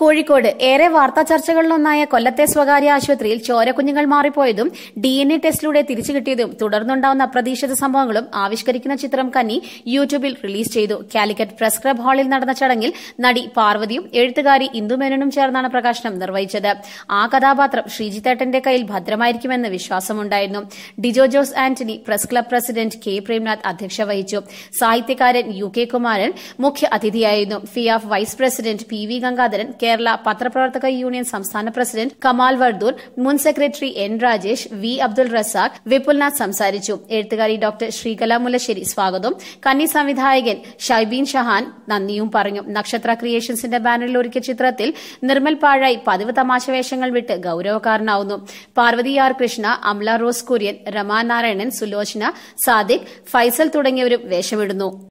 കോഴിക്കോട് ഏറെ വാർത്താ ചർച്ചകളിലൊന്നായ കൊല്ലത്തെ സ്വകാര്യ ആശുപത്രിയിൽ ചോരക്കുഞ്ഞുങ്ങൾ മാറിപ്പോയതും ഡി എൻ എ ടെസ്റ്റിലൂടെ തിരിച്ചു കിട്ടിയതും തുടർന്നുണ്ടാവുന്ന അപ്രതീക്ഷിത സംഭവങ്ങളും ആവിഷ്കരിക്കുന്ന ചിത്രം കന്നി യൂട്യൂബിൽ റിലീസ് ചെയ്തു കാലിക്കറ്റ് പ്രസ് ക്ലബ് ഹാളിൽ നടന്ന ചടങ്ങിൽ നടി പാർവതിയും എഴുത്തുകാരി ഇന്ദുമേനോനും ചേർന്നാണ് പ്രകാശനം നിർവഹിച്ചത് ആ കഥാപാത്രം ശ്രീജിത്തേട്ടന്റെ കയ്യിൽ ഭദ്രമായിരിക്കുമെന്ന് വിശ്വാസമുണ്ടായിരുന്നു Dijo Jose Antony press club president K Premnath അധ്യക്ഷത വഹിച്ചു സാഹിത്യകാരൻ യു കെ കുമാരൻ മുഖ്യ അതിഥിയായിരുന്നു ഫിയാഫ് vice president P V Gangadharan Kerala പത്രപ്രവർത്തക യൂണിയൻ സംസ്ഥാന പ്രസിഡന്റ് കമാൽ വർദൂർ മുൻ secretary N Rajesh V Abdul Razak Vipulnath സംസാരിച്ചു എഴുത്തുകാരി ഡോക്ടർ ശ്രീകല മുല്ലശ്ശേരി സ്വാഗതവും കന്നി സംവിധായകൻ ഷൈബീൻ ഷഹാൻ നന്ദിയും പറഞ്ഞു നക്ഷത്ര ക്രിയേഷൻസിന്റെ ബാനറിൽ ഒരുക്കിയ ചിത്രത്തിൽ നിർമ്മൽ പാഴായി പതിവ് തമാശ വേഷങ്ങൾ വിട്ട് ഗൌരവക്കാരനാവുന്നു പാർവതി ആർ കൃഷ്ണ അംല റോസ് കുര്യൻ രമാ നാരായണൻ സുലോചന സാദിഖ് ഫൈസൽ തുടങ്ങിയവരും വേഷമിടുന്നു